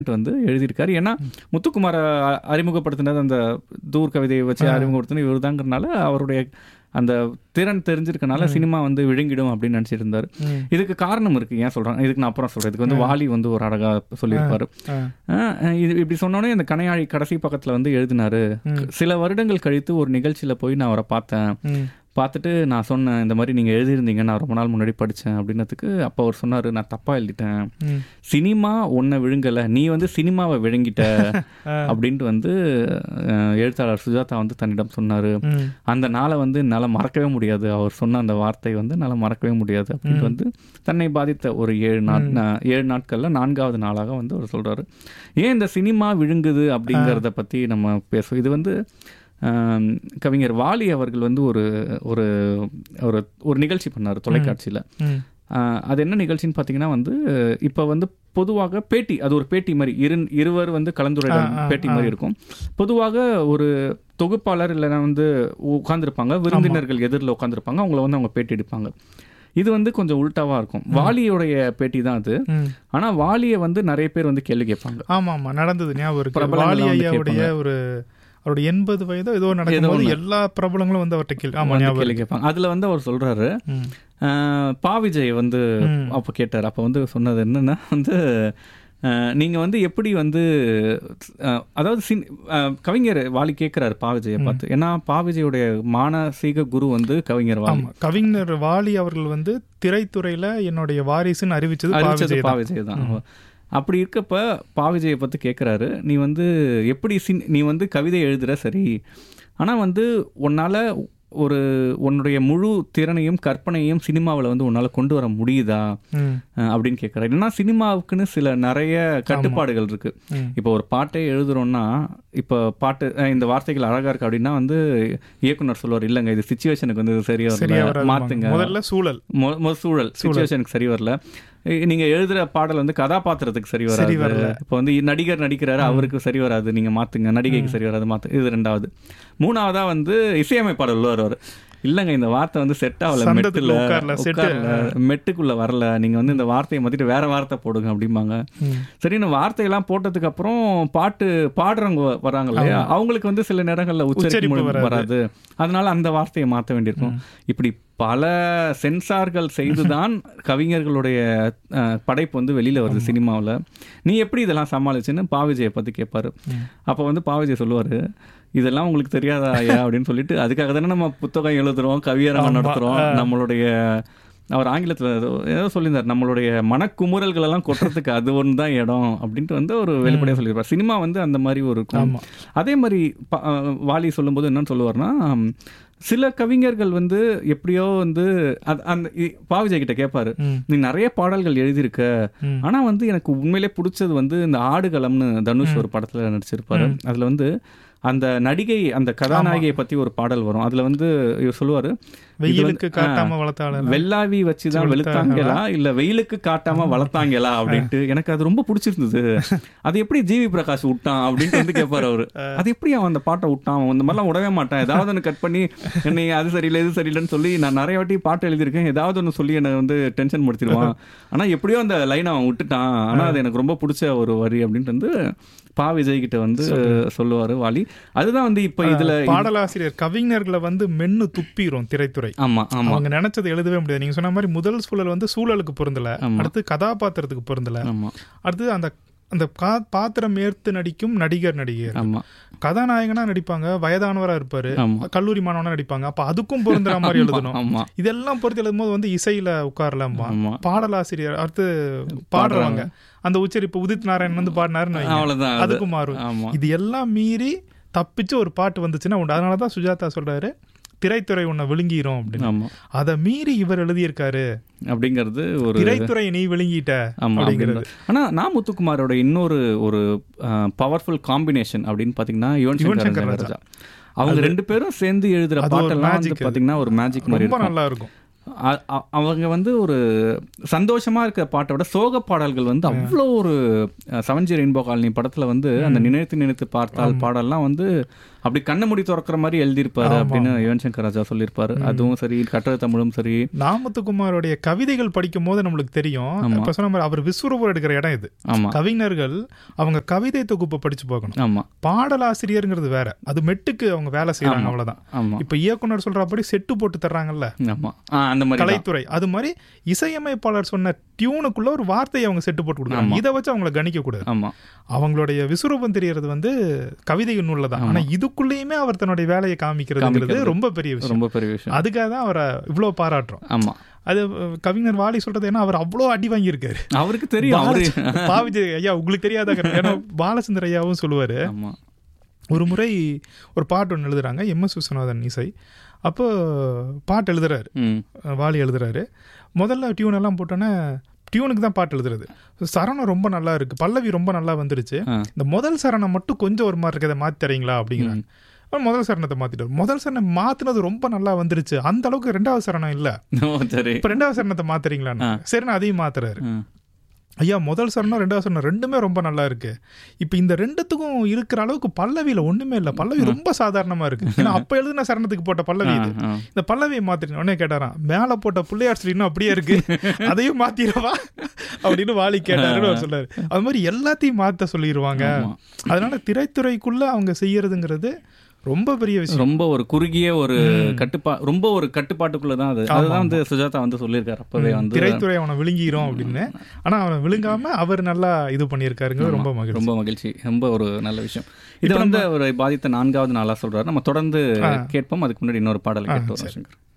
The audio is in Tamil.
வந்து எழுதியிருக்காரு ஏன்னா முத்துக்குமார அ- அறிமுகப்படுத்தினது அந்த தூர் கவிதையை வச்சு அறிமுகப்படுத்தினது இவர் தாங்கிறனால அவருடைய அந்த திறன் தெரிஞ்சிருக்கனால சினிமா வந்து விழுங்கிடும் அப்படின்னு நினைச்சிட்டு இருந்தாரு ம். இதுக்கு காரணம் இருக்கு ஏன் சொல்றேன் இதுக்கு நான் அப்புறம் சொல்றேன் இதுக்கு வந்து வாலி வந்து ஒரு அழகா சொல்லியிருப்பாரு ஆ. ஆஹ் இது இப்படி சொன்னோடனே இந்த கனையாழி கடைசி பக்கத்துல வந்து எழுதினாரு ம். சில வருடங்கள் கழித்து ஒரு நிகழ்ச்சியில போய் நான் அவரை பார்த்தேன் ம். பார்த்துட்டு நான் சொன்னேன் இந்த மாதிரி நீங்கள் எழுதியிருந்தீங்க நான் ரொம்ப நாள் முன்னாடி படித்தேன் அப்படின்னதுக்கு அப்போ அவர் சொன்னார் நான் தப்பாக எழுதிட்டேன் ம். சினிமா உன்னை விழுங்கலை நீ வந்து சினிமாவை விழுங்கிட்ட ஆ. அப்படின்ட்டு வந்து அஹ், எழுத்தாளர் சுஜாதா வந்து தன்னிடம் சொன்னார் ம். அந்த நாளை வந்து என்னால் மறக்கவே முடியாது அவர் சொன்ன அந்த வார்த்தை வந்து என்னால் மறக்கவே முடியாது அப்படின்ட்டு வந்து தன்னை பாதித்த ஒரு ஏழு நாட் நா- ஏழு நாட்களில் நான்காவது நாளாக வந்து அவர் சொல்கிறாரு ஏன் இந்த சினிமா விழுங்குது அப்படிங்கிறத பற்றி நம்ம பேசுவோம் இது வந்து ஆம், கவிஞர் வாலி அவர்கள் வந்து ஒரு ஒரு ஒரு ஒரு நிகழ்ச்சி பண்ணார் தொலைக்காட்சியில் ம். அது என்ன நிகழ்ச்சின்னு பார்த்தீங்கன்னா வந்து இப்போ வந்து பொதுவாக பேட்டி அது ஒரு பேட்டி மாதிரி இரு இருவர் வந்து கலந்துரையாடல் ஆ, ஆ, பேட்டி மாதிரி இருக்கும் பொதுவாக ஒரு தொகுப்பாளர் இல்லைன்னா வந்து உட்காந்துருப்பாங்க விருந்தினர்கள் எதிரில் உட்காந்துருப்பாங்க அவங்கள வந்து அவங்க பேட்டி எடுப்பாங்க இது வந்து கொஞ்சம் உல்டாவா இருக்கும் வாலியோடைய பேட்டி தான் அது ம். ஆனா வாலியை வந்து நிறைய பேர் வந்து கேள்வி கேட்பாங்க ஆமா ஆமா நடந்தது ஞாபகம் இருக்கு பிரபலங்கள்லாம் வாலி வந்து ஐயாவுடைய ஒரு அவருடைய எண்பது வயதோ ஏதோ நடக்கும்போது எல்லா பிரபலங்களும் வந்து அவர்கிட்ட கேள்வி ஆமா வந்து ஞாபகம் கேள்வி கேட்பாங்க அதுல வந்து அவர் சொல்றாரு ம். ஆஹ், பா விஜய் வந்து ம். அப்போ கேட்டார் அப்போ வந்து சொன்னது என்னன்னா வந்து ஆஹ், நீங்க வந்து எப்படி வந்து ஆஹ், அதாவது சின் ஆஹ், கவிஞர் வாலி கேட்கிறாரு பா விஜயை பார்த்து ஏன்னா பா விஜயுடைய மானசீக குரு வந்து கவிஞர் வாலி ஆமா கவிஞர் வாலி அவர்கள் வந்து திரைத்துறையில என்னுடைய வாரிசுன்னு அறிவிச்சது பா அறிவிச்சது விஜய் பா தான். விஜய் தான் அப்படி இருக்கப்ப பா விஜயை பற்றி கேட்குறாரு நீ வந்து எப்படி சின் நீ வந்து கவிதை எழுதுற சரி ஆனால் வந்து உன்னால் ஒரு உன்னுடைய முழு திறனையும் கற்பனையும் சினிமாவில் வந்து உன்னால் கொண்டு வர முடியுதா ம். அஹ் அப்படின்னு கேட்குறாரு ஏன்னா சினிமாவுக்குன்னு சில நிறைய கட்டுப்பாடுகள் இருக்கு ம். இப்போ ஒரு பாட்டே எழுதுறோம்னா இப்போ பாட்டு அஹ் இந்த வார்த்தைகள் அழகா இருக்கு அப்படின்னா வந்து இயக்குனர் சொல்லுவார் இல்லைங்க இது சுச்சுவேஷனுக்கு வந்து இது சரியா சரியா வரல வராது மாத்துங்க முதல்ல சூழல் மொ- மொ- சூழல் சுச்சுவேஷனுக்கு சரி வரல இ- நீங்க எழுதுற பாடல் வந்து கதாபாத்திரத்துக்கு சரி சரி வராது வரல. இப்போ வந்து நடிகர் நடிக்கிறாரு அவருக்கு சரி வராது நீங்க மாத்துங்க நடிகைக்கு சரி வராது மாத்து இது ரெண்டாவது மூணாவதா வந்து இசையமைப்பாளர் வருவார் இல்லைங்க இந்த வார்த்தை வந்து செட் ஆகல சந்தத்துக்கு மெட்டுல உட்காரல, set. உட்காரல மெட்டுக்குள்ள வரல நீங்க வந்து இந்த வார்த்தையை மாத்திட்டு வேற வார்த்தை போடுங்க அப்படிம்பாங்க ம். சரின்னு வார்த்தையெல்லாம் போட்டதுக்கு அப்புறம் பாட்டு பாடுறவங்க வ- வராங்க இல்லையா அவங்களுக்கு வந்து சில நேரங்கள்ல உச்சரிப்பு உச்சரிப்பு மொழி வராது. வராது அதனால அந்த வார்த்தையை மாற்ற வேண்டியிருக்கும் இப்படி பல சென்சார்கள் செய்துதான் கவிஞர்களுடைய அஹ், படைப்பு வந்து வெளியில வருது சினிமாவில் நீ எப்படி இதெல்லாம் சமாளிச்சுன்னு பாவிஜயை பத்தி கேட்பாரு அப்போ வந்து பாவிஜய் சொல்லுவாரு இதெல்லாம் உங்களுக்கு தெரியாதா ஐயா அப்படின்னு சொல்லிட்டு அதுக்காக தானே நம்ம புத்தகம் எழுதுறோம் கவியரங்கம் நடத்துறோம் நம்மளுடைய அவர் ஆங்கிலத்தில் ஏதோ ஏதோ சொல்லியிருந்தார் நம்மளுடைய மனக்குமுறல்கள் எல்லாம் கொட்டுறதுக்கு அது ஒன்று தான் இடம் அப்படின்ட்டு வந்து ஒரு வெளிப்படையாக சொல்லியிருப்பார் சினிமா வந்து அந்த மாதிரி ஒரு இருக்கும் ஆமா. அதே மாதிரி ப- அஹ் வாலி சொல்லும்போது என்னன்னு சொல்லுவார்னா ஹம், சில கவிஞர்கள் வந்து எப்படியோ வந்து அது- அந்த இ- பாவிஜய் கிட்ட கேட்பாரு ம். நீ நிறைய பாடல்கள் எழுதியிருக்க ம். ஆனா வந்து எனக்கு உண்மையிலே பிடிச்சது வந்து இந்த ஆடுகளம்னு தனுஷ் ஒரு படத்துல நடிச்சிருப்பாரு அதுல வந்து அந்த நடிகை அந்த கதாநாயகியை பத்தி ஒரு பாடல் வரும் அதுல வந்து இவர் சொல்லுவாரு இது வந்து- வெயிலுக்கு காட்டாம வளர்த்தாளர் வெள்ளாவி வச்சுதான் வெளுத்தாங்களா இல்ல வெயிலுக்கு காட்டாம வளர்த்தாங்களா அப்படின்ட்டு எனக்கு அது ரொம்ப பிடிச்சிருந்தது அது எப்படி ஜிவி பிரகாஷ் விட்டான் அப்படின்ட்டு வந்து கேட்பாரு அவரு அது எப்படி அவன் அந்த பாட்டை விட்டான் அவன் இந்த மாதிரிலாம் விடவே மாட்டான் ஏதாவது ஒன்று கட் பண்ணி என்னை அது சரியில்லை இது சரியில்லைன்னு சொல்லி நான் நிறைய வாட்டி பாட்டு எழுதியிருக்கேன் ஏதாவது ஒன்று சொல்லி என்னை வந்து டென்ஷன் படுத்திடுவான் ஆனா எப்படியோ அந்த லைன் அவன் விட்டுட்டான் ஆனா அது எனக்கு ரொம்ப பிடிச்ச ஒரு வரி அப்படின்ட்டு வந்து பா விஜய் கிட்ட வந்து சொல்லுவாரு வாலி அதுதான் வந்து இப்ப இதுல பாடலாசிரியர் கவிஞர்களை வந்து மென்னு துப்பிரும் திரைத்துறை ஆமா ஆமா அவங்க நினைச்சதை எழுதவே முடியாது நீங்க சொன்ன மாதிரி முதல் சூழல் வந்து சூழலுக்கு பொருந்தல அடுத்து கதாபாத்திரத்துக்கு பொருந்தல ஆமா அடுத்து அந்த அந்த கா- பாத்திரம் ஏற்று நடிக்கும் நடிகர் நடிகர் ஆமா கதாநாயகனா நடிப்பாங்க வயதானவரா இருப்பாரு ஆமா கல்லூரி மாணவனா நடிப்பாங்க அப்ப அதுக்கும் பொருந்துற மாதிரி எழுதணும் ஆமா இதெல்லாம் பொறுத்து எழுதும் போது வந்து இசையில உட்காரலாமா ஆமா பாடலாசிரியர் அடுத்து பாடுறவங்க அந்த உச்சரிப்பு உதித் நாராயண் வந்து பாடினாருன்னு வைங்க. அவ்வளவுதான் அது. அதுக்கும் மாறும் ஆமா இது எல்லாம் மீறி தப்பிச்சு ஒரு பாட்டு வந்துச்சுன்னா உண்டு அதனாலதான் சுஜாதா சொல்றாரு திரைத்துறை உன்னை விழுங்கிரும் அப்படின்னு ஆமா அதை மீறி இவர் எழுதியிருக்காரு அப்படிங்கிறது ஒரு திரைத்துறை நீ விழுங்கிட்ட ஆமா அப்படிங்கிறது அப்படிங்கிறது. ஆனா நா முத்துக்குமாரோட இன்னொரு ஒரு பவர்ஃபுல் காம்பினேஷன் அப்படின்னு பாத்தீங்கன்னா யுவன் யுவன் சங்கர் சங்கர் ராஜா அவங்க ரெண்டு பேரும் சேர்ந்து எழுதுற அது ஒரு பாட்டெல்லாம் வந்து magic அது. பாத்தீங்கன்னா ஒரு மேஜிக் மாதிரி ரொம்ப இருக்கும் நல்லா இருக்கும் அ- அ- அவங்க வந்து ஒரு சந்தோஷமா இருக்க பாட்டை விட சோக பாடல்கள் வந்து அவ்வளோ ஒரு செவன்ஜி ரெயின்போ காலனி படத்துல வந்து அந்த நினைத்து நினைத்து பார்த்தால் பாடல்லாம் வந்து அப்படி கண்ணை மூடி திறக்கிற மாதிரி எழுதியிருப்பாரு அப்படின்னு யுவன் சங்கர் ராஜா சொல்லியிருப்பாரு அதுவும் சரி கட்டளை தமிழும் சரி நாமத்துக்குமாரோடைய கவிதைகள் படிக்கும் போது நம்மளுக்கு தெரியும் இப்ப சொன்ன மாதிரி அவர் விஸ்வரூபம் எடுக்கிற இடம் இது ஆமா கவிஞர்கள் அவங்க கவிதை தொகுப்பை படிச்சு பார்க்கணும் ஆமா பாடலாசிரியருங்கிறது வேற அது மெட்டுக்கு அவங்க வேலை செய்யறாங்க அவ்வளவுதான் ஆமா இப்ப இயக்குனர் சொல்றபடி செட்டு போட்டு தர்றாங்கல்ல ஆமா ஆ, அந்த மாதிரி தான். கலைத்துறை அது மாதிரி இசையமைப்பாளர் சொன்ன டியூனுக்குள்ள ஒரு வார்த்தையை அவங்க செட்டு போட்டு கொடுக்குறாங்க இதை வச்சு அவங்கள கணிக்க கூடாது ஆமா அவங்களுடைய விசுரூபம் தெரியறது வந்து கவிதை நூல்ல தான் ஆனா இதுக்குள்ளேயுமே அவர் தன்னுடைய வேலையை காமிக்கிறதுங்கிறது ரொம்ப பெரிய விஷயம் ரொம்ப பெரிய விஷயம் அதுக்காக தான் அவரை இவ்வளவு பாராட்டுறோம் ஆமா அது அஹ், கவிஞர் வாலி சொல்றது ஏன்னா அவர் அவ்வளோ அடி வாங்கியிருக்காரு அவருக்கு தெரியும் அவரு பாவிஜய் ஐயா உங்களுக்கு தெரியாத கதை. ஏன்னா பாலச்சந்திர ஐயாவும் சொல்லுவாரு ஆமா ஒரு முறை ஒரு பாட்டு ஒன்று எழுதுறாங்க எம் எஸ் விஸ்வநாதன் இசை அப்போ பாட்டு எழுதுறாரு ம் அஹ், வாலி எழுதுறாரு முதல்ல டியூன் எல்லாம் போட்டோன்னே டியூனுக்கு தான் பாட்டு எழுதுறது சரணம் ரொம்ப நல்லா இருக்கு பல்லவி ரொம்ப நல்லா வந்துருச்சு ஆ. இந்த முதல் சரணம் மட்டும் கொஞ்சம் ஒரு மாதிரி இருக்கு அதை மாத்தி தரீங்களா அப்படிங்கிறாங்க அவன் முதல் சரணத்தை மாத்திட்டாரு முதல் சரணம் மாத்துனது ரொம்ப நல்லா வந்துருச்சு அந்த அளவுக்கு ரெண்டாவது சரணம் இல்ல ஓ சரி இப்ப ரெண்டாவது சரணத்தை மாத்துறீங்களான்னு சரி நான் அதையும் மாத்துறாரு ம். ஐயா முதல் சரணம் ரெண்டாவது சரணம் ரெண்டுமே ரொம்ப நல்லா இருக்கு இப்ப இந்த ரெண்டுத்துக்கும் இருக்கிற அளவுக்கு பல்லவியில ஒண்ணுமே இல்ல பல்லவி ரொம்ப சாதாரணமா இருக்கு ஏன்னா அப்ப எழுதின சரணத்துக்கு போட்ட பல்லவி இது ஆ. இந்த பல்லவியை மாத்திரணும் உடனே கேட்டாராம் மேல போட்ட பிள்ளையார் ஸ்ரீ இன்னும் அப்படியே இருக்கு அதையும் மாத்திரவா அப்படின்னு வாலி கேட்டாருன்னு அவர் சொல்றாரு அது மாதிரி எல்லாத்தையும் மாத்த சொல்லிடுவாங்க அதனால திரைத்துறைக்குள்ள அவங்க செய்யறதுங்கிறது ரொம்ப பெரிய விஷயம் ரொம்ப ஒரு குறுகிய ஒரு கட்டுப்பா ரொம்ப ஒரு கட்டுப்பாட்டுக்குள்ள தான் அது அதுதான் வந்து சுஜாதா வந்து சொல்லியிருக்காரு அப்பவே வந்து திரைத்துறை அவனை விழுங்கிரும் அப்படின்னு ஆனா அவனை விழுங்காம அவர் நல்லா இது பண்ணியிருக்காருங்கிறது ரொம்ப மகிழ்ச்சி ரொம்ப மகிழ்ச்சி ரொம்ப ஒரு நல்ல விஷயம் இது வந்து ஒரு பாதித்த நான்காவது நாளா சொல்றாரு நம்ம தொடர்ந்து கேட்போம் அதுக்கு முன்னாடி இன்னொரு பாடல் கேட்டு வரோம் சங்கர்